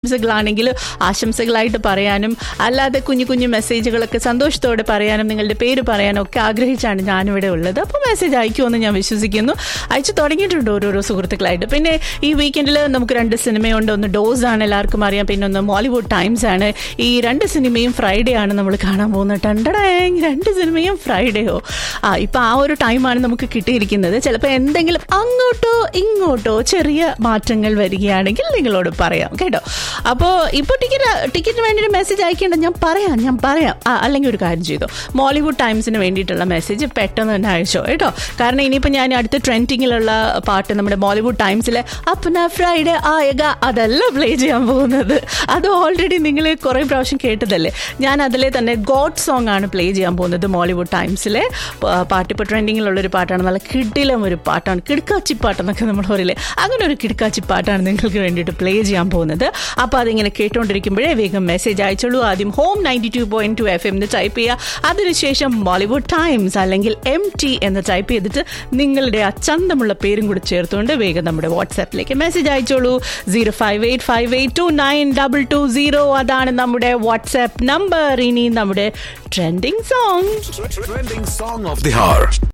ആശംസകളാണെങ്കിൽ ആശംസകളായിട്ട് പറയാനും അല്ലാതെ കുഞ്ഞു കുഞ്ഞു മെസ്സേജുകളൊക്കെ സന്തോഷത്തോടെ പറയാനും നിങ്ങളുടെ പേര് പറയാനും ഒക്കെ ആഗ്രഹിച്ചാണ് ഞാനിവിടെ ഉള്ളത് അപ്പോൾ മെസ്സേജ് അയക്കുമെന്ന് ഞാൻ വിശ്വസിക്കുന്നു അയച്ചു തുടങ്ങിയിട്ടുണ്ട് ഓരോരോ സുഹൃത്തുക്കളായിട്ട് പിന്നെ ഈ വീക്കെൻഡിൽ നമുക്ക് രണ്ട് സിനിമയുണ്ട് ഒന്ന് ഡോസ് ആണ് എല്ലാവർക്കും അറിയാം പിന്നെ ഒന്ന് മോളിവുഡ് ടൈംസ് ആണ് ഈ രണ്ട് സിനിമയും ഫ്രൈഡേ ആണ് നമ്മൾ കാണാൻ പോകുന്നത് ടണ്ടടേങ് രണ്ട് സിനിമയും ഫ്രൈഡേയോ ആ ഇപ്പം ആ ഒരു ടൈമാണ് നമുക്ക് കിട്ടിയിരിക്കുന്നത് ചിലപ്പോൾ എന്തെങ്കിലും അങ്ങോട്ടോ ഇങ്ങോട്ടോ ചെറിയ മാറ്റങ്ങൾ വരികയാണെങ്കിൽ നിങ്ങളോട് പറയാം കേട്ടോ അപ്പോൾ ഇപ്പോൾ ടിക്കറ്റ് ടിക്കറ്റിന് വേണ്ടി ഒരു മെസ്സേജ് അയക്കേണ്ട ഞാൻ പറയാം ഞാൻ പറയാം ആ അല്ലെങ്കിൽ ഒരു കാര്യം ചെയ്തോ മോളിവുഡ് ടൈംസിന് വേണ്ടിയിട്ടുള്ള മെസ്സേജ് പെട്ടെന്ന് തന്നെ അയച്ചോ കേട്ടോ കാരണം ഇനിയിപ്പോൾ ഞാൻ അടുത്ത ട്രെൻഡിങ്ങിലുള്ള പാട്ട് നമ്മുടെ മോളിവുഡ് ടൈംസിലെ അപ്പന ഫ്രൈഡേ ആയക അതല്ല പ്ലേ ചെയ്യാൻ പോകുന്നത് അത് ഓൾറെഡി നിങ്ങൾ കുറേ പ്രാവശ്യം കേട്ടതല്ലേ ഞാൻ അതിലെ തന്നെ ഗോഡ് സോങ് ആണ് പ്ലേ ചെയ്യാൻ പോകുന്നത് മോളിവുഡ് ടൈംസിലെ പ- പാട്ട് ഇപ്പോൾ ട്രെൻഡിങ്ങിലുള്ളൊരു പാട്ടാണ് നല്ല കിടിലം ഒരു പാട്ടാണ് കിടക്കാച്ചി പാട്ടെന്നൊക്കെ നമ്മൾ പറയില്ലേ അങ്ങനെ ഒരു കിടക്കാച്ചി പാട്ടാണ് നിങ്ങൾക്ക് വേണ്ടിയിട്ട് പ്ലേ ചെയ്യാൻ പോകുന്നത് അപ്പോൾ അതിങ്ങനെ കേട്ടുകൊണ്ടിരിക്കുമ്പോഴേ വേഗം മെസ്സേജ് അയച്ചോളൂ ആദ്യം home ninety two point two F എന്ന് ടൈപ്പ് ചെയ്യുക അതിനുശേഷം ബോളിവുഡ് ടൈംസ് അല്ലെങ്കിൽ എം ടി എന്ന് ടൈപ്പ് ചെയ്തിട്ട് നിങ്ങളുടെ ആ ചന്തമുള്ള പേരും കൂടി ചേർത്തുകൊണ്ട് വേഗം നമ്മുടെ വാട്സാപ്പിലേക്ക് മെസ്സേജ് അയച്ചോളൂ zero five eight five eight two nine double two zero അതാണ് നമ്മുടെ വാട്സാപ്പ് നമ്പർ ഇനി നമ്മുടെ trending song Trending song of the hour.